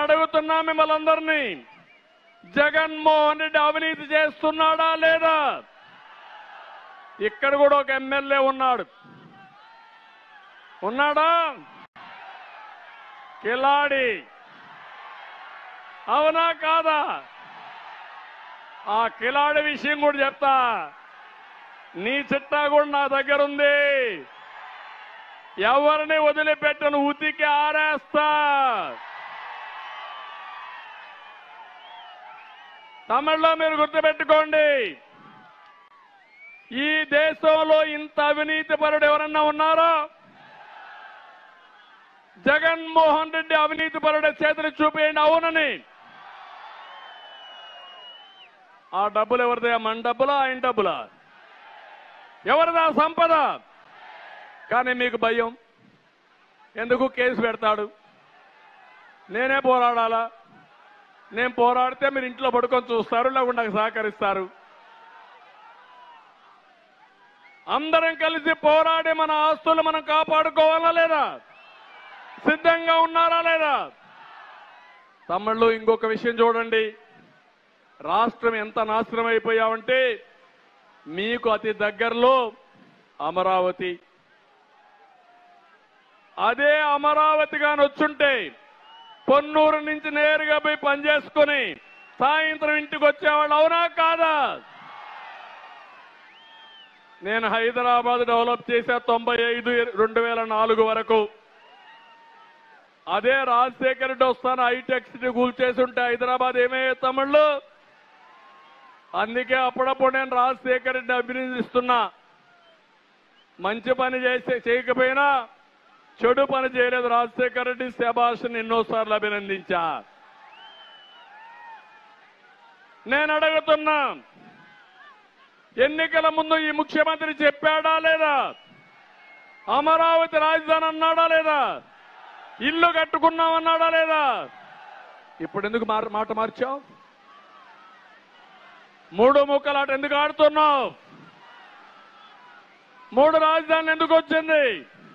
అడుగుతున్నా మిమ్మల్ని అందరినీ జగన్మోహన్ రెడ్డి అవినీతి చేస్తున్నాడా లేదా ఇక్కడ కూడా ఒక ఎమ్మెల్యే ఉన్నాడు ఉన్నాడా కిలాడి అవునా కాదా ఆ కిలాడి విషయం కూడా చెప్తా నీ చిట్టా కూడా నా దగ్గర ఉంది ఎవరిని వదిలిపెట్టను ఉతికి ఆరేస్తా తమిళలో మీరు గుర్తుపెట్టుకోండి ఈ దేశంలో ఇంత అవినీతి పరుడు ఎవరన్నా ఉన్నారో జగన్మోహన్ రెడ్డి అవినీతి పరుడు చేతులు చూపేయండి అవునని ఆ డబ్బులు ఎవరిదే మన డబ్బులా ఆయన డబ్బులా ఎవరిదా సంపద కానీ మీకు భయం ఎందుకు కేసు పెడతాడు నేనే పోరాడాలా నేను పోరాడితే మీరు ఇంట్లో పడుకొని చూస్తారు లేకుండా నాకు సహకరిస్తారు అందరం కలిసి పోరాడి మన ఆస్తులు మనం కాపాడుకోవాలా లేదా సిద్ధంగా ఉన్నారా లేదా తమిళ్ళు ఇంకొక విషయం చూడండి రాష్ట్రం ఎంత నాశనం అయిపోయామంటే మీకు అతి దగ్గరలో అమరావతి అదే అమరావతి గాని వచ్చుంటే పొన్నూరు నుంచి నేరుగా పోయి పనిచేసుకుని సాయంత్రం ఇంటికి వచ్చేవాళ్ళు అవునా కాదా నేను హైదరాబాద్ డెవలప్ చేసే తొంభై ఐదు రెండు వేల నాలుగు వరకు అదే రాజశేఖర రెడ్డి వస్తాను హైటెక్ సిటీ కూల్చేసి ఉంటే హైదరాబాద్ ఏమయ్యే తమిళ్ళు అందుకే అప్పుడప్పుడు నేను రాజశేఖర రెడ్డి అభినందిస్తున్నా మంచి పని చేసే చేయకపోయినా చెడు పని చేయలేదు రాజశేఖర రెడ్డి శభాష్ని ఎన్నోసార్లు అభినందించా నేను అడుగుతున్నా ఎన్నికల ముందు ఈ ముఖ్యమంత్రి చెప్పాడా లేదా అమరావతి రాజధాని అన్నాడా లేదా ఇల్లు కట్టుకున్నామన్నాడా లేదా ఇప్పుడు ఎందుకు మార్- మాట మార్చావు మూడు ముక్కలాట ఎందుకు ఆడుతున్నావు మూడు రాజధానులు ఎందుకు వచ్చింది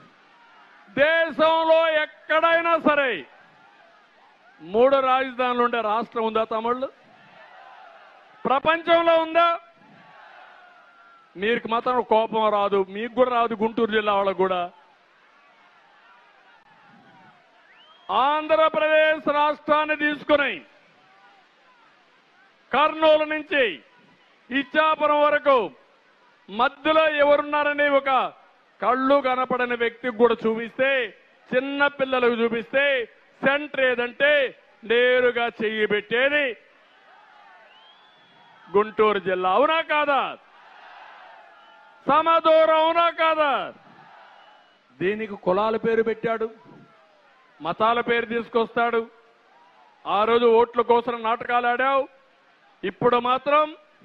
దేశంలో ఎక్కడైనా సరే మూడు రాజధానులు ఉండే రాష్ట్రం ఉందా తమిళ్ళు ప్రపంచంలో ఉందా మీకు మాత్రం కోపం రాదు మీకు కూడా రాదు గుంటూరు జిల్లా వాళ్ళకు కూడా ఆంధ్రప్రదేశ్ రాష్ట్రాన్ని తీసుకుని కర్నూలు నుంచి ఇచ్చాపురం వరకు మధ్యలో ఎవరున్నారని ఒక కళ్ళు కనపడని వ్యక్తికి కూడా చూపిస్తే చిన్న పిల్లలకు చూపిస్తే సెంటర్ ఏదంటే నేరుగా చెయ్యి పెట్టేది గుంటూరు జిల్లా అవునా కాదా సమదూరం అవునా కాదా దీనికి కులాల పేరు పెట్టాడు మతాల పేరు తీసుకొస్తాడు ఆ రోజు ఓట్ల కోసం నాటకాలు ఆడావు ఇప్పుడు మాత్రం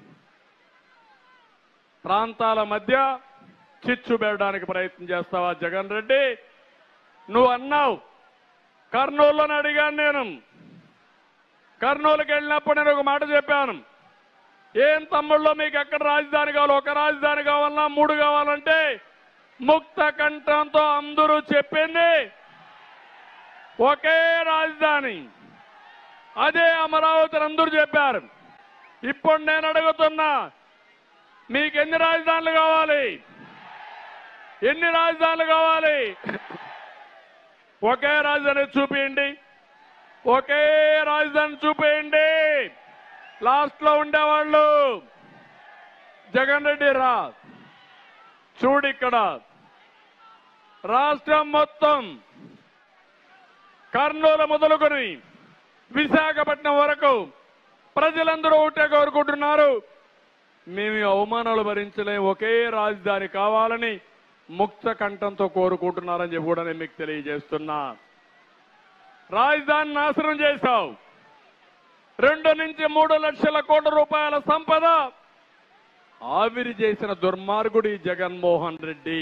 ప్రాంతాల మధ్య చిచ్చు పెట్టడానికి ప్రయత్నం చేస్తావా జగన్ రెడ్డి నువ్వు అన్నావు కర్నూలులోని అడిగాను నేను కర్నూలుకి వెళ్ళినప్పుడు నేను ఒక మాట చెప్పాను ఏం తమ్ముళ్ళో మీకు ఎక్కడ రాజధాని కావాలి ఒక రాజధాని కావాలన్నా మూడు కావాలంటే ముక్త కంఠంతో అందరూ చెప్పింది ఒకే రాజధాని అదే అమరావతి అని అందరూ చెప్పారు ఇప్పుడు నేను అడుగుతున్నా మీకు ఎన్ని రాజధానులు కావాలి ఎన్ని రాజధానులు కావాలి ఒకే రాజధాని చూపించండి ఒకే రాజధాని చూపేయండి లాస్ట్ లో ఉండేవాళ్ళు జగన్ రెడ్డి రా చూడు ఇక్కడ రాష్ట్రం మొత్తం కర్నూలు మొదలుకొని విశాఖపట్నం వరకు ప్రజలందరూ ఒకటే కోరుకుంటున్నారు మేము ఈ అవమానాలు భరించలేం ఒకే రాజధాని కావాలని ముక్త కంఠంతో కోరుకుంటున్నారని చెప్పి కూడా నేను మీకు తెలియజేస్తున్నా రాజధాని నాశనం చేశావు రెండు నుంచి మూడు లక్షల కోట్ల రూపాయల సంపద ఆవిరి చేసిన దుర్మార్గుడి జగన్మోహన్ రెడ్డి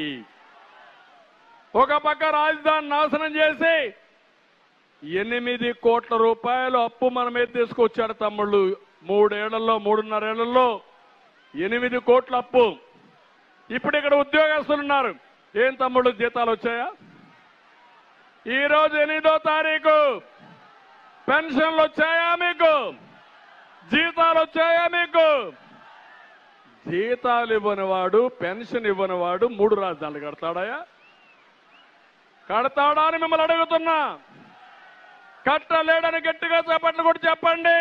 ఒక పక్క రాజధాని నాశనం చేసి ఎనిమిది కోట్ల రూపాయలు అప్పు మన మీద తీసుకొచ్చాడు తమ్ముళ్ళు మూడేళ్లలో మూడున్నరేళ్లలో ఎనిమిది కోట్ల అప్పు ఇప్పుడు ఇక్కడ ఉద్యోగస్తులు ఉన్నారు ఏం తమ్ముళ్ళు జీతాలు వచ్చాయా ఈ రోజు ఎనిమిదో తారీఖు పెన్షన్లు వచ్చాయా మీకు జీతాలు వచ్చాయా మీకు జీతాలు ఇవ్వని వాడు పెన్షన్ ఇవ్వని వాడు మూడు రాజధానులు కడతాడాయా కడతాడా అని మిమ్మల్ని అడుగుతున్నా కట్టలేడని గట్టిగా చేపట్లు కూడా చెప్పండి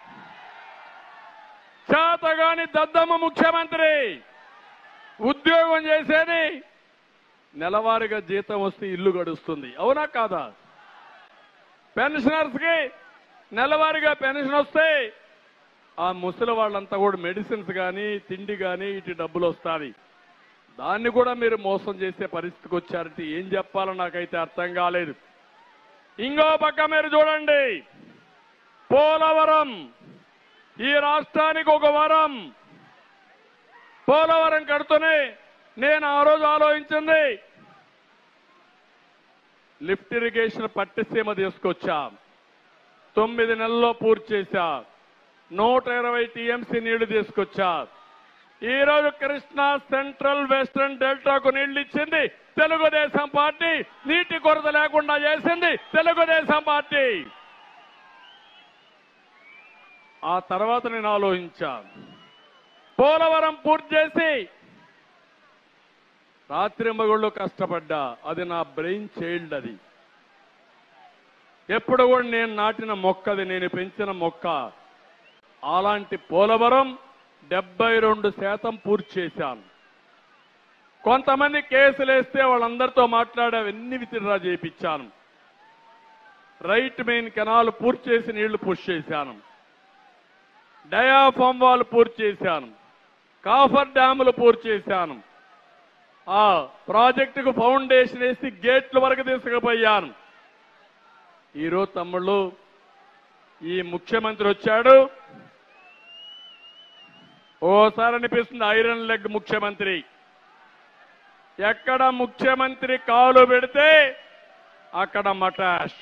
చేతగాని దద్దమ్మ ముఖ్యమంత్రి ఉద్యోగం చేసేది నెలవారీగా జీతం వస్తే ఇల్లు గడుస్తుంది అవునా కాదా పెన్షనర్స్ కి నెలవారీగా పెన్షన్ వస్తే ఆ ముసలి వాళ్ళంతా కూడా మెడిసిన్స్ కానీ తిండి కానీ ఇటు డబ్బులు వస్తాయి దాన్ని కూడా మీరు మోసం చేసే పరిస్థితికి వచ్చారంటే ఏం చెప్పాలో నాకైతే అర్థం కాలేదు ఇంకో పక్క మీరు చూడండి పోలవరం ఈ రాష్ట్రానికి ఒక వరం పోలవరం కడుతూనే నేను ఆ రోజు ఆలోచించింది లిఫ్ట్ ఇరిగేషన్ పట్టిసీమ తీసుకొచ్చా తొమ్మిది నెలల్లో పూర్తి చేశా నూట ఇరవై టీఎంసీ నీళ్లు తీసుకొచ్చా ఈ రోజు కృష్ణా సెంట్రల్ వెస్టర్న్ డెల్టాకు నీళ్లు ఇచ్చింది తెలుగుదేశం పార్టీ నీటి కొరత లేకుండా చేసింది తెలుగుదేశం పార్టీ ఆ తర్వాత నేను ఆలోచించా పోలవరం పూర్తి చేసి రాత్రి మగుళ్ళు కష్టపడ్డా అది నా బ్రెయిన్ చైల్డ్ అది ఎప్పుడు కూడా నేను నాటిన మొక్కది నేను పెంచిన మొక్క అలాంటి పోలవరం డెబ్బై రెండు శాతం పూర్తి చేశాను కొంతమంది కేసులు వేస్తే వాళ్ళందరితో మాట్లాడే అవన్నీ విత్డ్రా చేయించాను రైట్ మెయిన్ కెనాల్ పూర్తి చేసి నీళ్లు పుష్ చేశాను డయాఫామ్ వాళ్ళు పూర్తి చేశాను కాఫర్ డ్యాములు పూర్తి చేశాను ఆ ప్రాజెక్టుకు ఫౌండేషన్ వేసి గేట్ల వరకు తీసుకుపోయాను ఈరోజు తమ్ముళ్ళు ఈ ముఖ్యమంత్రి వచ్చాడు ఓసారి అనిపిస్తుంది ఐరన్ లెగ్ ముఖ్యమంత్రి ఎక్కడ ముఖ్యమంత్రి కాలు పెడితే అక్కడ మటాష్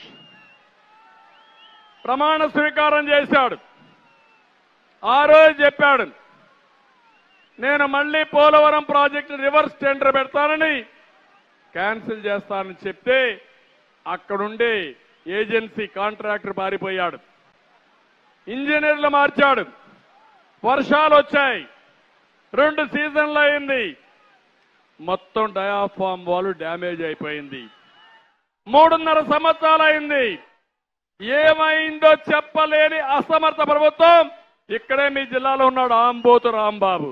ప్రమాణ స్వీకారం చేశాడు ఆ రోజు చెప్పాడు నేను మళ్ళీ పోలవరం ప్రాజెక్టు రివర్స్ టెండర్ పెడతానని క్యాన్సిల్ చేస్తానని చెప్తే అక్కడుండి ఏజెన్సీ కాంట్రాక్టర్ పారిపోయాడు ఇంజనీర్లు మార్చాడు వర్షాలు వచ్చాయి రెండు సీజన్లు అయింది మొత్తం డయాఫామ్ వాల్ డ్యామేజ్ అయిపోయింది మూడున్నర సంవత్సరాలు అయింది ఏమైందో చెప్పలేని అసమర్థ ప్రభుత్వం ఇక్కడే మీ జిల్లాలో ఉన్నాడు ఆంబోతు రాంబాబు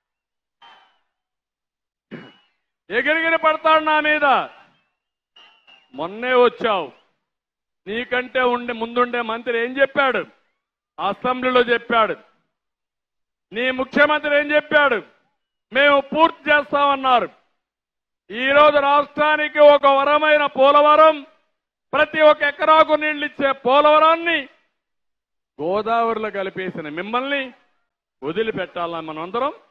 ఎగిరిగిరి పడతాడు నా మీద మొన్నే వచ్చావు నీకంటే ఉండే ముందుండే మంత్రి ఏం చెప్పాడు అసెంబ్లీలో చెప్పాడు నీ ముఖ్యమంత్రి ఏం చెప్పాడు మేము పూర్తి చేస్తామన్నారు ఈ రోజు రాష్ట్రానికి ఒక వరమైన పోలవరం ప్రతి ఒక్క ఎకరాకు నీళ్లు ఇచ్చే పోలవరాన్ని గోదావరిలో కలిపేసిన మిమ్మల్ని వదిలిపెట్టాలా మనందరం